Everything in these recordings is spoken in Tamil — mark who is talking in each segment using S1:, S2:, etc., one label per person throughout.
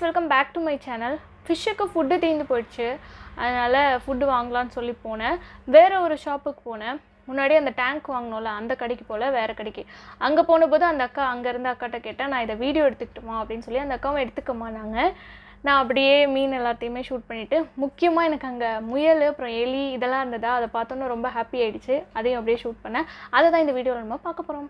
S1: welcome back to my channel ஃபிஷ்ஷுக்கு ஃபுட்டு தீர்ந்து போயிடுச்சு அதனால் ஃபுட்டு வாங்கலாம்னு சொல்லி போனேன் வேறு ஒரு ஷாப்புக்கு போனேன் முன்னாடி அந்த டேங்க் வாங்கினோம்ல அந்த கடைக்கு போல் வேறு கடைக்கு அங்கே போனபோது அந்த அக்கா அங்கே இருந்த அக்காட்ட கேட்டேன் நான் இதை வீடியோ எடுத்துக்கிட்டுமா அப்படின்னு சொல்லி அந்த அக்காவும் எடுத்துக்கமானாங்க நான் அப்படியே மீன் எல்லாத்தையுமே ஷூட் பண்ணிவிட்டு முக்கியமாக எனக்கு அங்கே முயல் அப்புறம் எலி இதெல்லாம் இருந்ததா அதை பார்த்தோன்னே ரொம்ப ஹாப்பி ஆயிடுச்சு அதையும் அப்படியே ஷூட் பண்ணேன் அதை தான் இந்த வீடியோவில் நம்ம பார்க்க போகிறோம்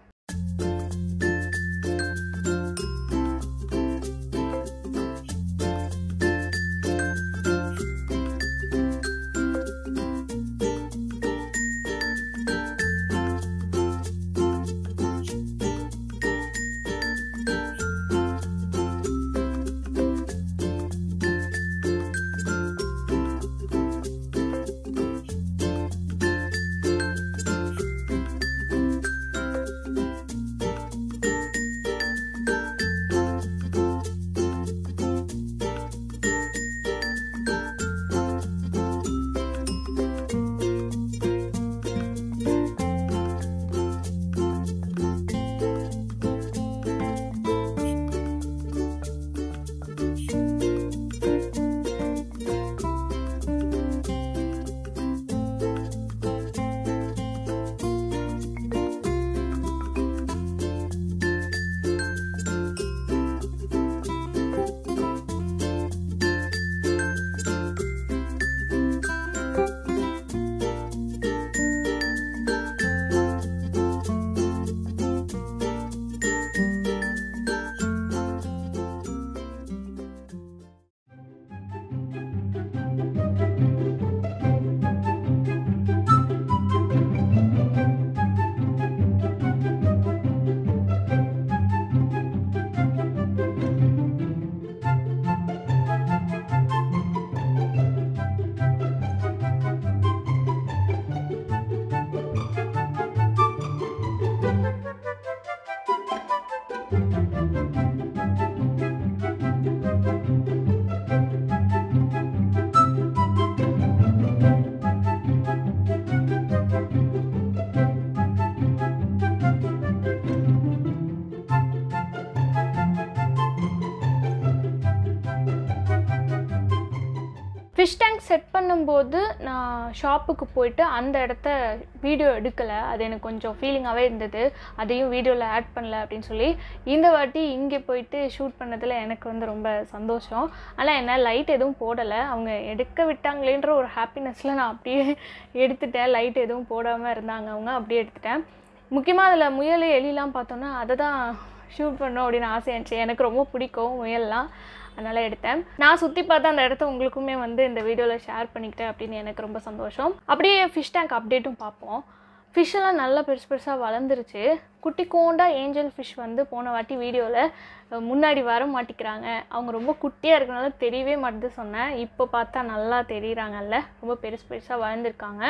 S1: ஃபிஷ் டேங்க் செட் பண்ணும்போது நான் ஷாப்புக்கு போயிட்டு அந்த இடத்த வீடியோ எடுக்கலை அது எனக்கு கொஞ்சம் ஃபீலிங்காகவே இருந்தது அதையும் வீடியோவில் ஆட் பண்ணல அப்படின்னு சொல்லி இந்த வாட்டி இங்கே போயிட்டு ஷூட் பண்ணதில் எனக்கு வந்து ரொம்ப சந்தோஷம் ஆனால் என்ன லைட் எதுவும் போடலை அவங்க எடுக்க விட்டாங்களேன்ற ஒரு ஹாப்பினஸில் நான் அப்படியே எடுத்துட்டேன் லைட் எதுவும் போடாமல் இருந்தாங்க அவங்க அப்படியே எடுத்துட்டேன் முக்கியமாக அதில் முயல் எலிலாம் பார்த்தோன்னா அதை தான் ஷூட் பண்ணோம் அப்படின்னு ஆசை இருந்துச்சு எனக்கு ரொம்ப பிடிக்கும் முயல்லாம் அதனால் எடுத்தேன் நான் சுற்றி பார்த்த அந்த இடத்த உங்களுக்குமே வந்து இந்த வீடியோவில் ஷேர் பண்ணிக்கிட்டேன் அப்படின்னு எனக்கு ரொம்ப சந்தோஷம் அப்படியே ஃபிஷ் டேங்க் அப்டேட்டும் பார்ப்போம் ஃபிஷ் எல்லாம் நல்லா பெருசு பெருசாக வளர்ந்துருச்சு குட்டி கோண்டா ஏஞ்சல் ஃபிஷ் வந்து போன வாட்டி வீடியோவில் முன்னாடி வர மாட்டிக்கிறாங்க அவங்க ரொம்ப குட்டியாக இருக்கனால தெரியவே மாட்டேது சொன்னேன் இப்போ பார்த்தா நல்லா தெரியுறாங்கல்ல ரொம்ப பெருசு பெருசாக வளர்ந்துருக்காங்க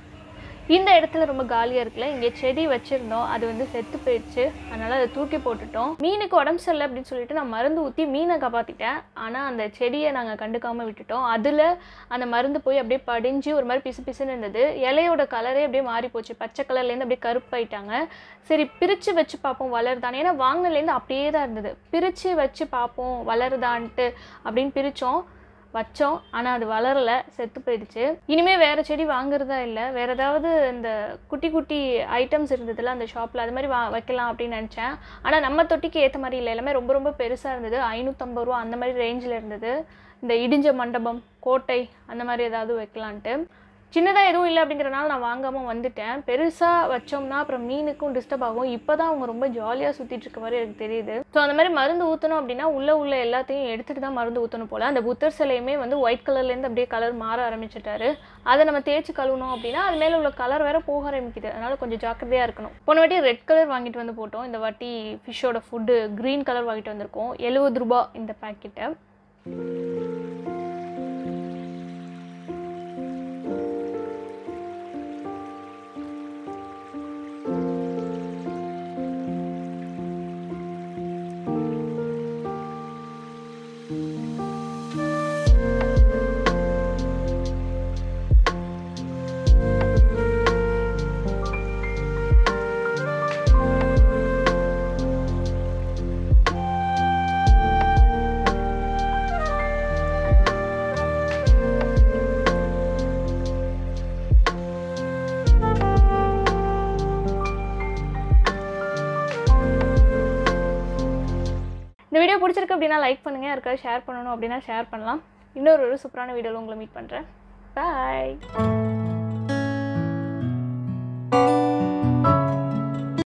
S1: இந்த இடத்துல ரொம்ப காலியாக இருக்குல்ல இங்கே செடி வச்சுருந்தோம் அது வந்து செத்து போயிடுச்சு அதனால் அதை தூக்கி போட்டுட்டோம் மீனுக்கு உடம்பு சரியில்லை அப்படின்னு சொல்லிட்டு நான் மருந்து ஊற்றி மீனை காப்பாற்றிட்டேன் ஆனால் அந்த செடியை நாங்கள் கண்டுக்காமல் விட்டுட்டோம் அதில் அந்த மருந்து போய் அப்படியே படிஞ்சு ஒரு மாதிரி பிசு பிசுன்னு இருந்தது இலையோட கலரே அப்படியே மாறி போச்சு பச்சை கலர்லேருந்து அப்படியே கருப்பாயிட்டாங்க சரி பிரித்து வச்சு பார்ப்போம் வளருதானே ஏன்னா வாங்கினதுலேருந்து அப்படியே தான் இருந்தது பிரித்து வச்சு பார்ப்போம் வளருதான்ட்டு அப்படின்னு பிரித்தோம் வச்சோம் ஆனால் அது வளரலை செத்து போயிடுச்சு இனிமேல் வேறு செடி வாங்குறதா இல்லை வேறு ஏதாவது இந்த குட்டி குட்டி ஐட்டம்ஸ் இருந்ததுல அந்த ஷாப்பில் அது மாதிரி வா வைக்கலாம் அப்படின்னு நினச்சேன் ஆனால் நம்ம தொட்டிக்கு ஏற்ற மாதிரி இல்லை எல்லாமே ரொம்ப ரொம்ப பெருசாக இருந்தது ஐநூற்றம்பது ரூபா அந்த மாதிரி ரேஞ்சில் இருந்தது இந்த இடிஞ்ச மண்டபம் கோட்டை அந்த மாதிரி ஏதாவது வைக்கலான்ட்டு சின்னதாக எதுவும் இல்லை அப்படிங்கிறனால நான் வாங்காமல் வந்துட்டேன் பெருசாக வச்சோம்னா அப்புறம் மீனுக்கும் டிஸ்டர்ப் ஆகும் இப்போ தான் அவங்க ரொம்ப ஜாலியாக சுற்றிட்டு இருக்க மாதிரி எனக்கு தெரியுது ஸோ அந்த மாதிரி மருந்து ஊற்றணும் அப்படின்னா உள்ளே உள்ள எல்லாத்தையும் எடுத்துகிட்டு தான் மருந்து ஊற்றணும் போல் அந்த புத்தர் சிலையுமே வந்து ஒயிட் கலர்லேருந்து அப்படியே கலர் மாற ஆரம்பிச்சிட்டாரு அதை நம்ம தேய்ச்சி கழுவணும் அப்படின்னா அது மேலே உள்ள கலர் வேற போக ஆரம்பிக்குது அதனால் கொஞ்சம் ஜாக்கிரதையாக இருக்கணும் போன வாட்டி ரெட் கலர் வாங்கிட்டு வந்து போட்டோம் இந்த வாட்டி ஃபிஷ்ஷோட ஃபுட்டு க்ரீன் கலர் வாங்கிட்டு வந்திருக்கோம் எழுபது ரூபா இந்த பேக்கெட்டை பிடிச்சிருக்கு அப்படின்னா லைக் பண்ணுங்கள் யாருக்காவது ஷேர் பண்ணணும் அப்படின்னா ஷேர் பண்ணலாம் இன்னொரு ஒரு சூப்பரான வீடியோவில் உங்களை மீட் பண்ணுறேன் பாய்